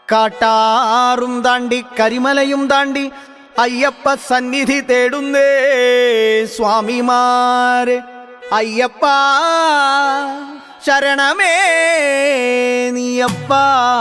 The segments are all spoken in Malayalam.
കാട്ടാറും താണ്ടി കരിമലയും താണ്ടി അയ്യപ്പ സന്നിധി തേടുന്നേ സ്വാമിമാരെ അയ്യപ്പ ശരണമേ നീയപ്പ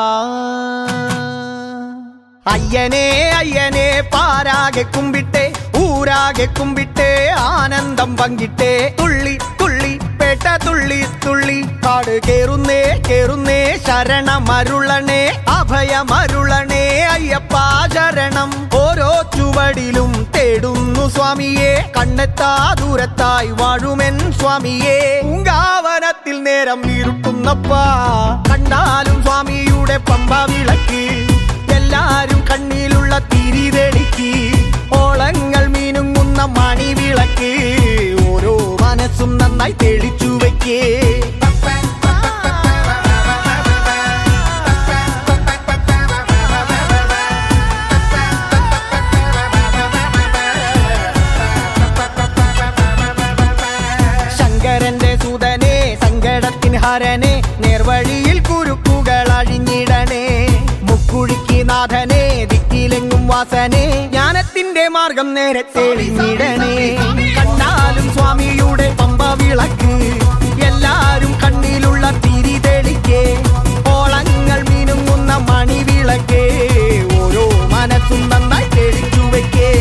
അയ്യനെ അയ്യനെ പാരാകെ കുമ്പിട്ടേ ഊരാകെ കുമ്പിട്ടേ ആനന്ദം പങ്കിട്ടേ തുള്ളി തുള്ളി പേട്ട തുള്ളി തുള്ളി കാട് കേറുന്നേ കേറുന്നേ ശരണമരുളണേ അഭയമരുളണേ അയ്യപ്പ ശരണം ഓരോ ചുവടിലും തേടുന്നു സ്വാമിയെ കണ്ണെത്താ ദൂരത്തായി വാഴുമെൻ സ്വാമിയെ പൂങ്കാവനത്തിൽ നേരം ഇരുട്ടുന്നപ്പാ കണ്ടാലും സ്വാമിയുടെ പമ്പ വിളക്ക് എല്ലാരും കണ്ണിലുള്ള തിരി തെളിക്ക് ഓളങ്ങൾ മീനുങ്ങുന്ന മണി വിളക്ക് ഓരോ മനസ്സും നന്നായി തെളിച്ചു വെക്കേ ശങ്കരന്റെ സുതനെ സങ്കടത്തിന് ഹരനെ നേർവഴിയിൽ കുരുക്കുകൾ അഴിഞ്ഞിടണേ മുക്കുഴിക്ക് നാഥനെ ദിക്കിലെങ്ങും വാസനെ ജ്ഞാനത്തിന്റെ മാർഗം നേരെ തെളിഞ്ഞിടണേ കണ്ടാലും സ്വാമിയുടെ പമ്പ വിളക്ക് എല്ലാരും കണ്ണിലുള്ള തിരി തെളിക്കേ ഓളങ്ങൾ മീനുങ്ങുന്ന മണി വിളക്കേ ഓരോ മനസ്സും നന്നായി തെളിച്ചു വെക്കേ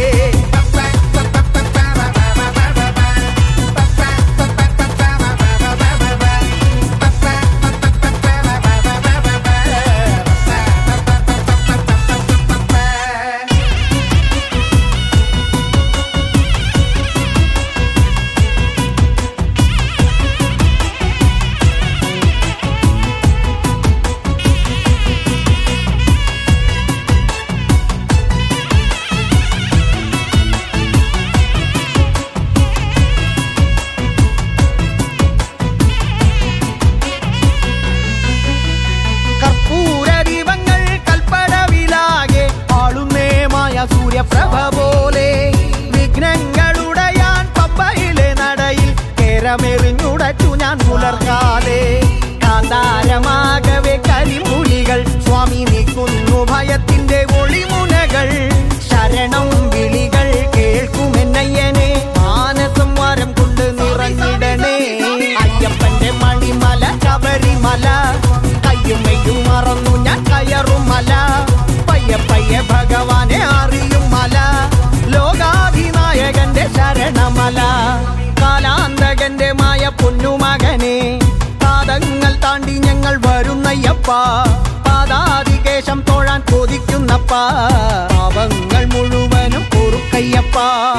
കർപ്പൂര ദീപങ്ങൾ കൽപ്പടവിലാകെ ആളുന്നേ മായ സൂര്യപ്രഭ പോലെ വിഘ്നങ്ങളുടയാൻ പമ്പയിലെ നടയിൽ കേരമെറിഞ്ഞുടച്ചു ഞാൻ പുലർക്കാതെ കാന്താരമാകവെ കരിമുളികൾ സ്വാമി നീക്കുന്നു ഭയത്തിന്റെ ഒളിമുനകൾ ശരണം വിളികൾ കേൾക്കുമെന്നയ്യനെ മാനസം വരം കൊണ്ട് നിറഞ്ഞിടണേ അയ്യപ്പന്റെ മണിമല ശബരിമല കയ്യും മെയ്യും മറന്നു ഞാൻ കയറും മല പയ്യ പയ്യ ഭഗവാനെ അറിയും മല ലോകാധിനായകന്റെ ശരണമല കാലാന്തകന്റെ മായ പൊന്നുമകനെ പാദങ്ങൾ താണ്ടി ഞങ്ങൾ വരുന്നയ്യപ്പ പാദാതികേശം തോഴാൻ കൊതിക്കുന്നപ്പ പാപങ്ങൾ മുഴുവനും പൊറുക്കയ്യപ്പ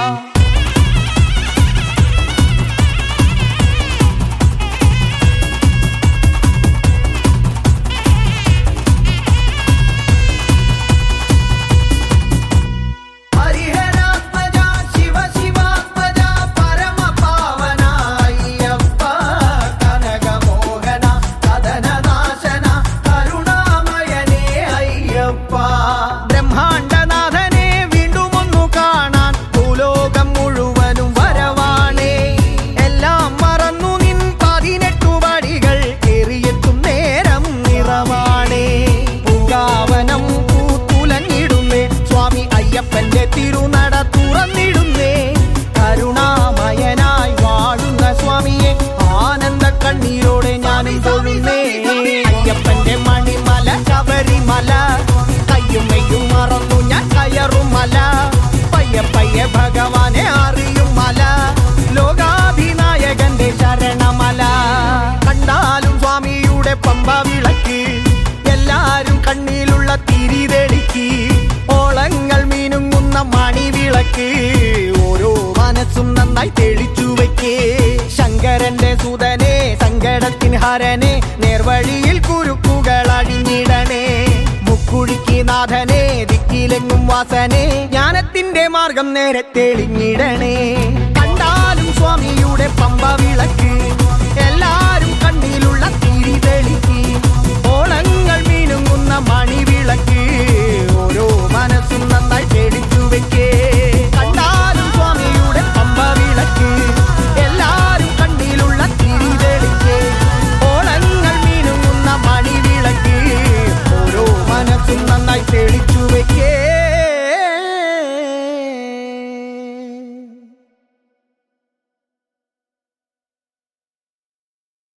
ഹരിഹരാത്മജ ശിവ ശിവാത്മജ പരമ പാവന അയ്യപ്പ കനകമോഹന കഥനനാശന കരുണാമയനേ അയ്യപ്പ ബ്രഹ്മാണ്ടനാഥനെ വീണ്ടും ഒന്നു കാണാൻ ഭൂലോകം മുഴുവനും വരവാണേ എല്ലാം മറന്നു നിൻ പതിനെട്ടു പടികൾ എറിയെത്തും നേരം നിറവാണേ പൂങ്കാവനം പൂത്തുലഞ്ഞിടുന്നേ സ്വാമി അയ്യപ്പന്റെ തിരുനട തുറന്നിടുന്നേ കരുണാമയനായി വാഴുന്ന സ്വാമിയെ ആനന്ദ കണ്ണീരോടെ ഞാനും തൊഴുന്നേ അയ്യപ്പന്റെ മണിമല ശബരിമല കയ്യും മെയ്യും മറന്നു ഞാൻ കയറും മല പയ്യ പയ്യ ഭഗവാനെ അറിയും മല ലോകാഭിനായകന്റെ ശരണമല കണ്ടാലും സ്വാമിയുടെ പമ്പ വിളക്ക് എല്ലാരും കണ്ണിലുള്ള തിരി തെളിക്ക് ഓളങ്ങൾ മീനുങ്ങുന്ന മണി വിളക്ക് ഓരോ മനസ്സും നന്നായി തെളിച്ചു വെക്കേ ശങ്കരന്റെ സുതനെ സങ്കടത്തിന് ഹരനെ നേർവഴിയിൽ കുരുക്കുകൾ അഴിഞ്ഞിടണേ മുക്കുഴിക്ക് നാഥനെ ദിക്കിലെങ്ങും വാസനെ ജ്ഞാനത്തിന്റെ മാർഗം നേരെ തെളിഞ്ഞിടണേ കണ്ടാലും സ്വാമിയുടെ പമ്പ വിളക്ക് എല്ലാരും കണ്ണിലുള്ള തിരി തെളി